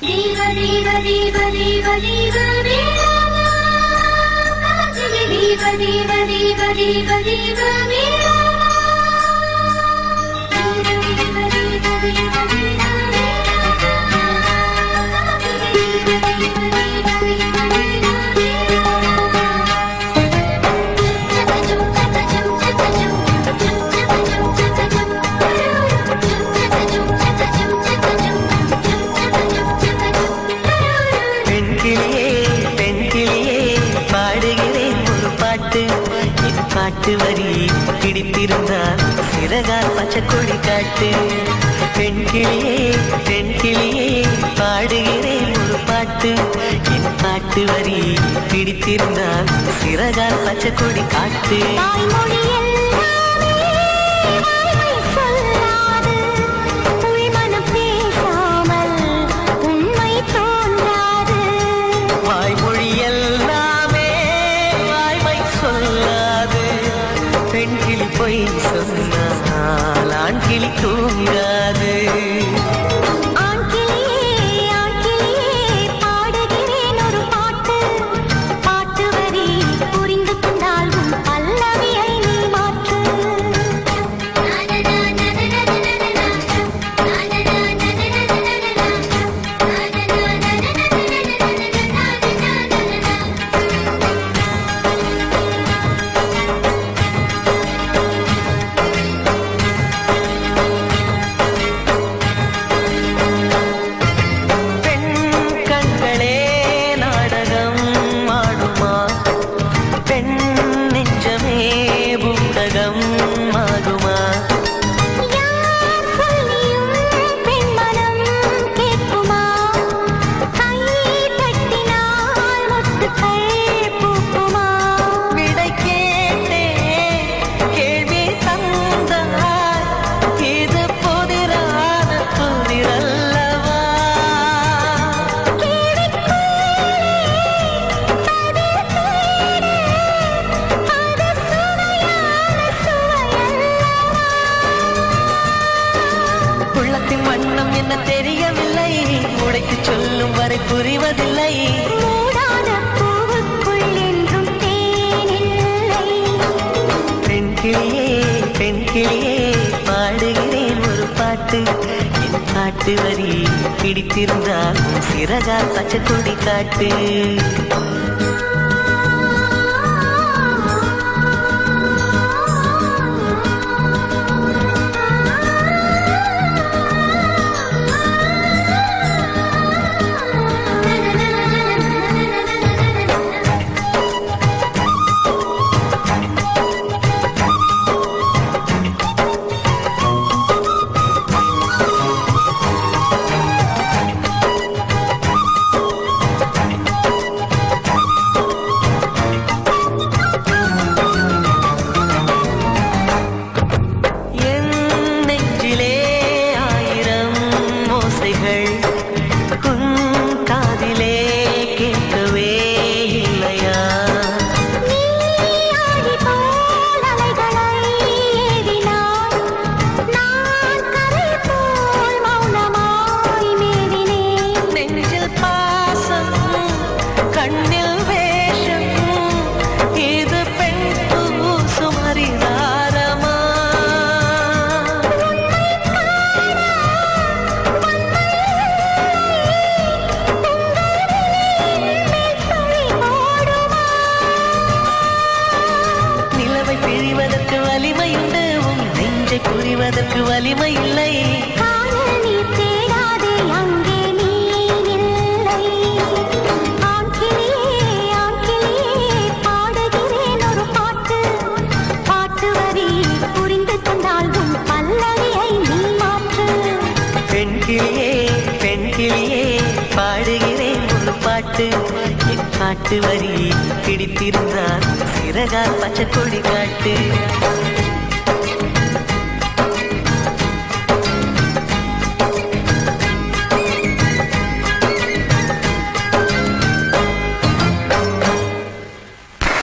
தேவ தேவ தேவ தேவ தேவ வேளாவா காற்றிலே தேவ தேவ தேவ தேவ தேவ வேளாவா தேவ தேவ தேவ தேவ தேவ பெண்கிளியே பெண்கிளியே பாடுகிறேன் ஒரு பாட்டு என் பாட்டு வரி பிடித்திருந்தால் சிறகால் பச்சை கொடி காட்டு பெண்கிளியே பெண்கிளியே பாடுகிறேன் ஒரு பாட்டு என் பாட்டு வரி பிடித்திருந்தால் சிறகால் பச்சை கொடி காட்டு தாய்மொழி எல்லாமே வாய்மை சொல்லாது உள்மனம் பேசாமல் உண்மை தோன்றாது வாய்மொழி எல்லாமே வாய்மை சொல்லாது பெண் கிளி பொய் சொன்னால் ஆண் கிளி தூங்காது ஆண் கிளியே ஆண் கிளியே பாடுகிறேன் ஒரு பாட்டு பாட்டு வரி புரிந்து கொண்டால் உன் பல்லவியை நீ மாற்று பெண் கண்களே நாடகம் ஆடுமா பெண் நெஞ்சமே பூடகம் ஆகுமா யார் சொல்லியும் பெண்மனம் கேட்குமா கை தட்டினால் முத்துக்கள் பூக்குமா விடை கேட்டே கேள்வி தந்தார் இது புதிரான புதிரல்லவா உள்ளத்தின் வண்ணம் என்ன தெரியவில்லை உடைத்து சொல்லும் வரை புரிவதில்லை மூடாத பூவுக்குள் என்றும் தேனில்லை பெண் கிளியே பெண் கிளியே பாடுகிறேன் ஒரு பாட்டு என் பாட்டு வரி பிடித்திருந்தால் சிறகால் பச்சை கொடி காட்டு என் நெஞ்சிலே ஆயிரம் ஓசைகள் உன் காதிலே கேட்கவே இல்லையா நீயாடி போல் அலைகளை ஏறினாய் நான் கரை போல் மௌனமாய் மேவினேன் நெஞ்சில் பாசம் கண்ணில் வேஷம் இது பெண் பூசும் ஹரிதாரமா நிலவை பிழிவதற்கு வலிமையுண்டு உன் நெஞ்சை புரிவதற்கு வலிமை இல்லை காதல் நீர் தேடாதே அங்கே நீ இல்லை ஆண் கிளியே ஆண் கிளியே பாடுகிறேன் ஒரு பாட்டு பாட்டு வரி புரிந்து கொண்டால் உன் பல்லவியை நீ மாற்று பெண் கிளியே பெண் கிளியே பாடுகிறேன் ஒரு பாட்டு என் பாட்டு வரி பிடித்திருந்தால் சிறகால் பச்சை கொடி காட்டு